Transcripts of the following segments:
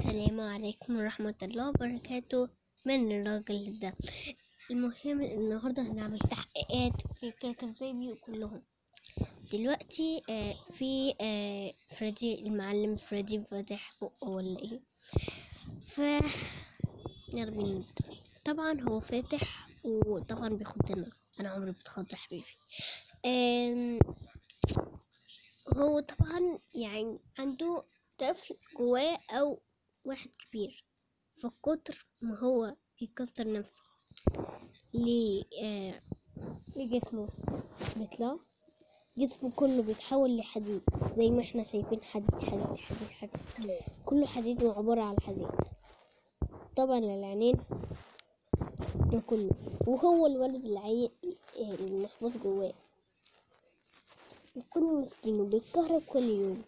السلام عليكم ورحمة الله وبركاته من الراجل ده المهم النهاردة هنعمل تحقيقات في كركر بيبي وكلهم دلوقتي آه في آه فريدي المعلم فريدي فاتح بقه ولا ايه ف يلا بينا نبدأ طبعا هو فاتح وطبعا بيخضنا انا عمري بتخض يا حبيبي آم، هو طبعا يعني عنده طفل جواه او واحد كبير فكتر ما هو بيكسر نفسه ل آه لجسمه بيطلع جسمه كله بيتحول لحديد زي ما احنا شايفين حديد حديد حديد حديد كله حديد وعبارة عن حديد طبعا العينين ده كله وهو الولد العي المحبوس جواه بيكون مسكين وبيتكهرب كل يوم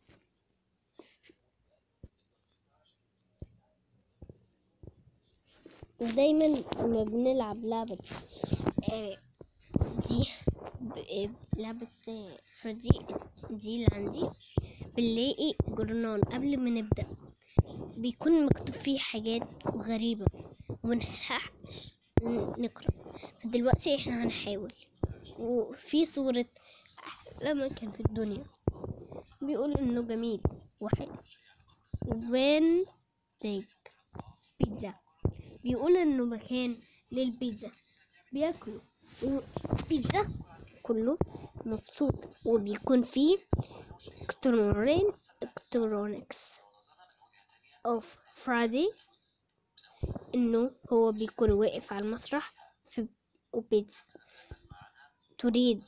ودايما لما بنلعب لعبة آه، دي ب- آه، لعبة آه، فريدي دي اللي عندي بنلاقي جرنان قبل ما نبدأ بيكون مكتوب فيه حاجات غريبة ومنلحقش ن- نقرأ فدلوقتي احنا هنحاول وفي صورة أحلى مكان في الدنيا بيقول إنه جميل وحلو وفان تيك بيتزا بيقول إنه مكان للبيتزا بياكلوا بيتزا كله مبسوط وبيكون فيه الكترونين الكترونكس اوف فرادي انه هو بيكون واقف على المسرح في وبيتزا تريد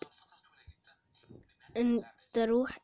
ان تروح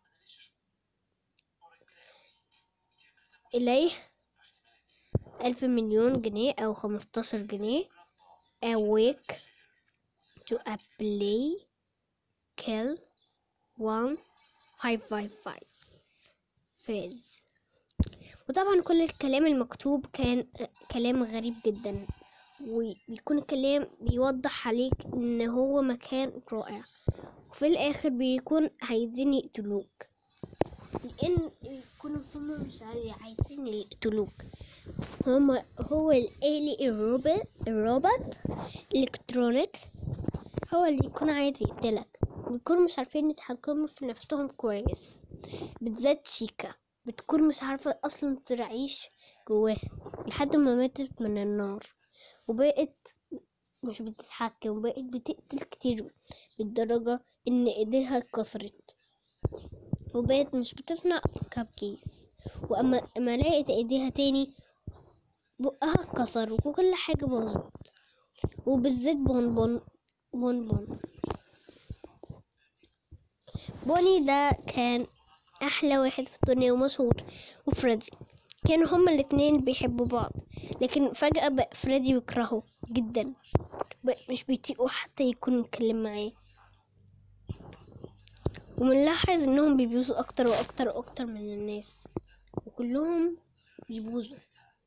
اليه ألف مليون جنيه أو خمستاشر جنيه awake to a play kill one five five five فاز وطبعا كل الكلام المكتوب كان كلام غريب جدا وبيكون الكلام بيوضح عليك ان هو مكان رائع وفي الاخر بيكون عايزين يقتلوك لان يكونوا هما مش عاي- عايزين يقتلوك هما هو الالي الروبوت الروبوت الكترونيك هو اللي يكون عايز يقتلك بيكونوا مش عارفين يتحكموا في نفسهم كويس بالذات شيكا بتكون مش عارفة أصلا تعيش جواها لحد ما ماتت من النار وبقت مش بتتحكم وبقت بتقتل كتير بالدرجة إن إيديها اتكسرت وبقت مش بتصنع كاب كيس وأما أما لقيت إيديها تاني بقها اتكسر وكل حاجة باظت وبالذات بون بون بون بون بوني ده كان احلى واحد في الدنيا ومشهور وفريدي كانوا هما الاتنين بيحبوا بعض لكن فجأة بقى فريدي يكرهه جدا بقى مش بيطيقوا حتى يكون يتكلم معاه ومنلاحظ انهم بيبوظوا اكتر واكتر واكتر من الناس وكلهم بيبوظوا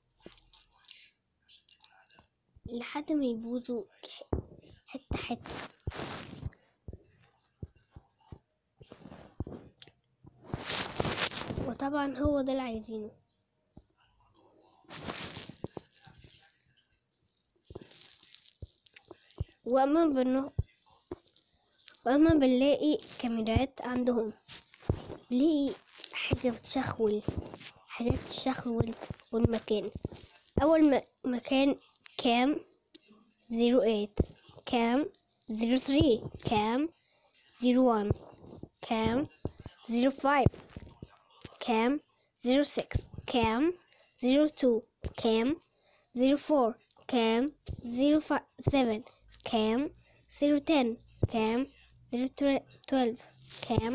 لحد ما يبوظوا ك- حتة حتة وطبعا هو ده اللي عايزينه واما بنو واما بنلاقي كاميرات عندهم بنلاقي حاجة بتشخول حاجات تشخول والمكان اول م- مكان كام زيرو ايت كام زيرو ثري كام زيرو وان كام زيرو فايف cam 06 cam 02 cam 04 cam 07 cam 010 cam 012 cam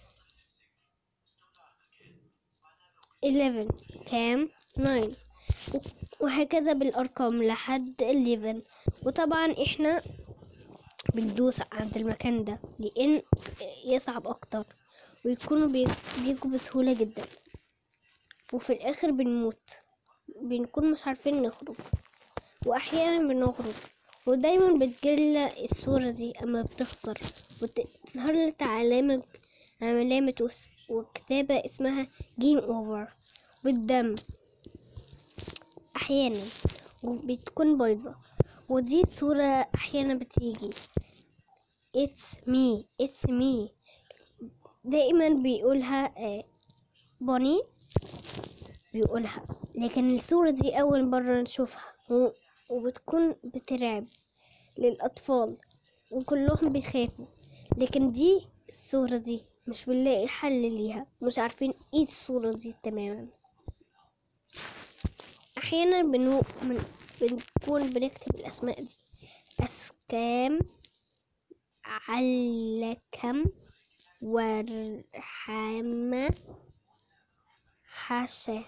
11 cam 9 و- وهكذا بالأرقام لحد 11 وطبعا احنا بندوس عند المكان ده لأن يصعب أكتر ويكونوا بي- بيجوا بسهولة جدا وفي الآخر بنموت بنكون مش عارفين نخرج وأحيانا بنخرج ودايما بتجيلنا الصورة دي أما بتخسر وتظهر لك علامة علامة وس- وكتابة اسمها جيم أوفر بالدم احيانا وبتكون بيضة ودي صورة احيانا بتيجي it's me it's me دائما بيقولها آه، بوني بيقولها لكن الصورة دي أول مرة نشوفها و- وبتكون بترعب للأطفال وكلهم بيخافوا لكن دي الصورة دي مش بنلاقي حل ليها مش عارفين ايه الصورة دي تماما أحيانا بنو... من... بنكون بنكتب الأسماء دي أسكام علكم ورحمة حشا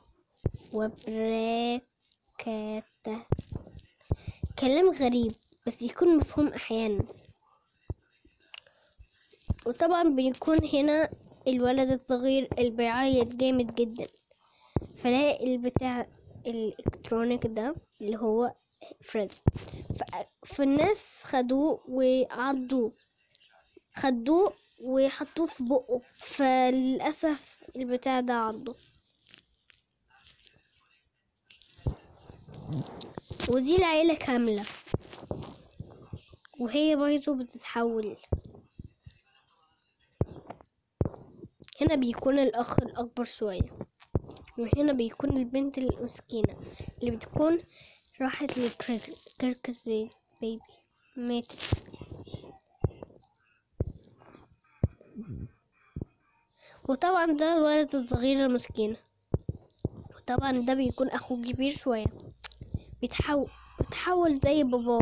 وبراكة كلام غريب بس بيكون مفهوم أحيانا وطبعا بيكون هنا الولد الصغير اللي بيعيط جامد جدا فلاقي البتاع الالكترونيك ده اللي هو فريدي ف- فالناس خدوه وعضوه خدوه وحطوه في بقه فللأسف البتاع ده عضه ودي العيلة كاملة وهي بايظة بتتحول هنا بيكون الأخ الأكبر شوية وهنا بيكون البنت المسكينة اللي بتكون راحت للكركس بي- بيبي ماتت وطبعا ده الولد الصغير المسكين وطبعا ده بيكون أخوه كبير شوية بيتحول بيتحول زي باباه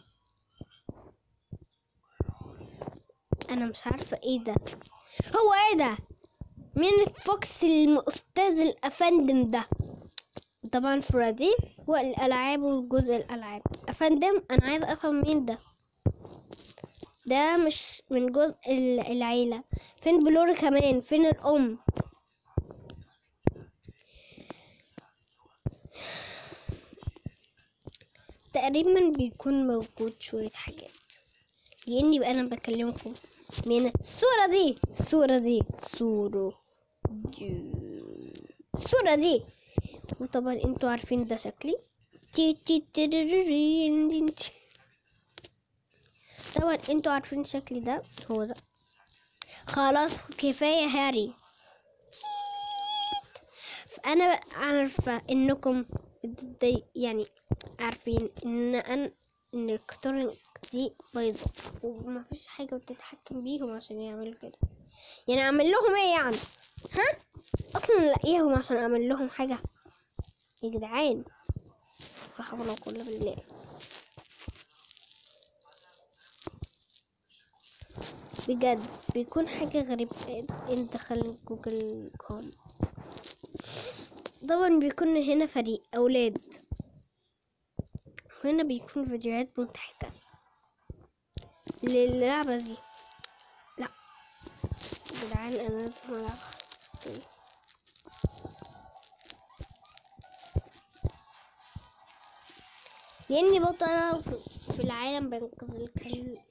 أنا مش عارفة ايه ده هو ايه ده مين الفوكس الأستاذ الأفندم ده طبعا فريدي والألعاب وجزء الألعاب أفندم أنا عايزة أفهم مين ده ده مش من جزء ال- العيلة فين بلور كمان فين الأم تقريبا بيكون موجود شوية حاجات لأني بقى أنا بكلمكم من الصورة دي الصورة دي الصورة دي الصورة دي وطبعا انتوا عارفين ده شكلي تي تي تيريرين دين تي. طبعا انتوا عارفين شكلي ده هو ده خلاص كفاية هاري انا عارفة انكم بتضايق- يعني عارفين ان انا ان الكترونيك دي بايظة ومفيش حاجة بتتحكم بيهم عشان يعملوا كده يعني اعمل لهم ايه يعني ها اصلا الاقيهم عشان اعمل لهم حاجة يا جدعان لا حول ولا قوة إلا بالله بجد بيكون حاجة غريبة انت دخل جوجل كوم طبعا بيكون هنا فريق أولاد وهنا بيكون فيديوهات مضحكة للعبة دي لا يا جدعان أنا لازم ألعب طيب. لأني بطلة في- في العالم بنقذ الكل